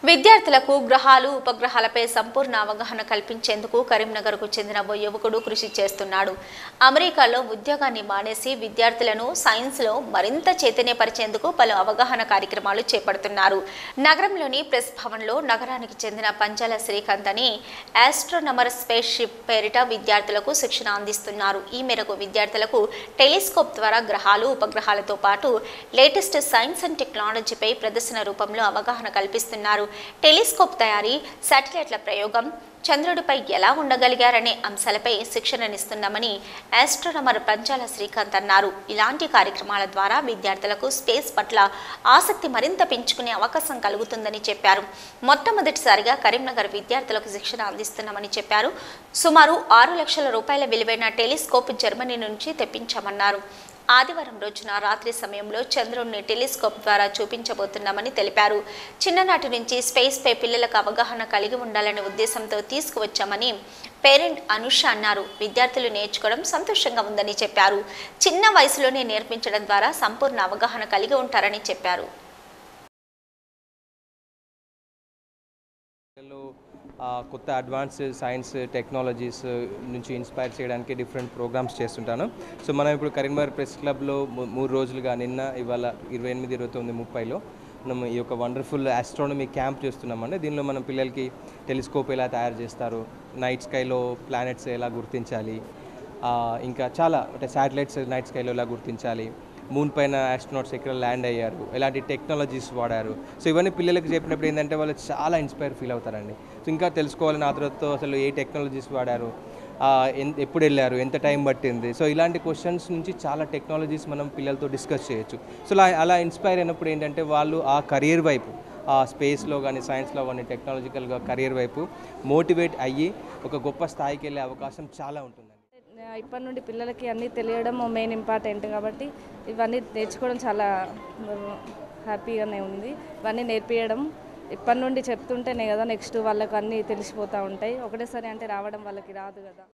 విద్యార్థులకు గ్రహాలు ఉపగ్రహాలపై సంపూర్ణ అవగాహన కల్పించేందుకు కరీంనగర్కు చెందిన ఓ యువకుడు కృషి చేస్తున్నాడు అమెరికాలో ఉద్యోగాన్ని మానేసి విద్యార్థులను సైన్స్లో మరింత చైతన్యపరిచేందుకు పలు అవగాహన కార్యక్రమాలు చేపడుతున్నారు నగరంలోని ప్రెస్ భవన్లో నగరానికి చెందిన పంచాల శ్రీకాంత్ అని ఆస్ట్రోనమర్ స్పేస్ షిప్ పేరిట విద్యార్థులకు శిక్షణ అందిస్తున్నారు ఈ మేరకు విద్యార్థులకు టెలిస్కోప్ ద్వారా గ్రహాలు ఉపగ్రహాలతో పాటు లేటెస్ట్ సైన్స్ అండ్ టెక్నాలజీపై ప్రదర్శన రూపంలో అవగాహన కల్పిస్తున్నారు టెలిస్కోప్ తయారీ శాటిలైట్ల ప్రయోగం చంద్రుడిపై ఎలా ఉండగలిగారనే అంశాలపై శిక్షణనిస్తున్నామని ఆస్ట్రోనమర్ పంచాల శ్రీకాంత్ అన్నారు ఇలాంటి కార్యక్రమాల ద్వారా విద్యార్థులకు స్పేస్ పట్ల ఆసక్తి మరింత పెంచుకునే అవకాశం కలుగుతుందని చెప్పారు మొట్టమొదటిసారిగా కరీంనగర్ విద్యార్థులకు శిక్షణ అందిస్తున్నామని చెప్పారు సుమారు ఆరు లక్షల రూపాయల విలువైన టెలిస్కోప్ జర్మనీ నుంచి తెప్పించామన్నారు ఆదివారం రోజున రాత్రి సమయంలో చంద్రుడిని టెలిస్కోప్ ద్వారా చూపించబోతున్నామని తెలిపారు చిన్ననాటి నుంచి స్పేస్ పై పిల్లలకు అవగాహన కలిగి ఉండాలనే ఉద్దేశంతో తీసుకువచ్చామని పేరెంట్ అనుష అన్నారు విద్యార్థులు నేర్చుకోవడం సంతోషంగా ఉందని చెప్పారు చిన్న వయసులోనే నేర్పించడం ద్వారా సంపూర్ణ అవగాహన కలిగి ఉంటారని చెప్పారు పిల్లలు ఆ, కొత్త అడ్వాన్స్ సైన్స్ టెక్నాలజీస్ నుంచి ఇన్స్పైర్ చేయడానికి డిఫరెంట్ ప్రోగ్రామ్స్ చేస్తుంటాను సో మనం ఇప్పుడు కరీంనగర్ ప్రెస్ క్లబ్లో మూ- మూడు రోజులుగా నిన్న ఇవాళ ఇరవై ఎనిమిది ఇరవై తొమ్మిది ముప్పైలో మనం ఈ యొక్క వండర్ఫుల్ ఆస్ట్రానమీ క్యాంప్ చేస్తున్నామండి దీనిలో మనం పిల్లలకి టెలిస్కోప్ ఎలా తయారు చేస్తారు నైట్ స్కైలో ప్లానెట్స్ ఎలా గుర్తించాలి ఆ, ఇంకా చాలా అంటే శాటిలైట్స్ నైట్ స్కైలో ఎలా గుర్తించాలి మూన్ పైన ఆస్ట్రోనాట్స్ ఎక్కడ ల్యాండ్ అయ్యారు ఎలాంటి టెక్నాలజీస్ వాడారు సో ఇవన్నీ పిల్లలకి చెప్పినప్పుడు ఏంటంటే వాళ్ళు చాలా ఇన్స్పైర్ ఫీల్ అవుతారండి సో ఇంకా తెలుసుకోవాలని ఆతృతతో అసలు ఏ టెక్నాలజీస్ వాడారు ఆ, ఎన్- ఎప్పుడు వెళ్ళారు ఎంత టైం పట్టింది సో ఇలాంటి క్వశ్చన్స్ నుంచి చాలా టెక్నాలజీస్ మనం పిల్లలతో డిస్కస్ చేయొచ్చు సో అలా అలా ఇన్స్పైర్ అయినప్పుడు ఏంటంటే వాళ్ళు ఆ కెరియర్ వైపు ఆ స్పేస్లో కానీ సైన్స్లో కానీ టెక్నాలజికల్గా కెరియర్ వైపు మోటివేట్ అయ్యి ఒక గొప్ప స్థాయికి వెళ్ళే అవకాశం చాలా ఉంటుందండి ఇప్పటి నుండి పిల్లలకి అన్నీ తెలియడం మెయిన్ ఇంపార్టెంట్ కాబట్టి ఇవన్నీ నేర్చుకోవడం చాలా హ్యాపీగానే ఉంది ఇవన్నీ నేర్పించడం ఇప్పటి నుండి చెప్తుంటేనే కదా నెక్స్ట్ వాళ్ళకు అన్నీ తెలిసిపోతూ ఉంటాయి ఒకటేసారి అంటే రావడం వాళ్ళకి రాదు కదా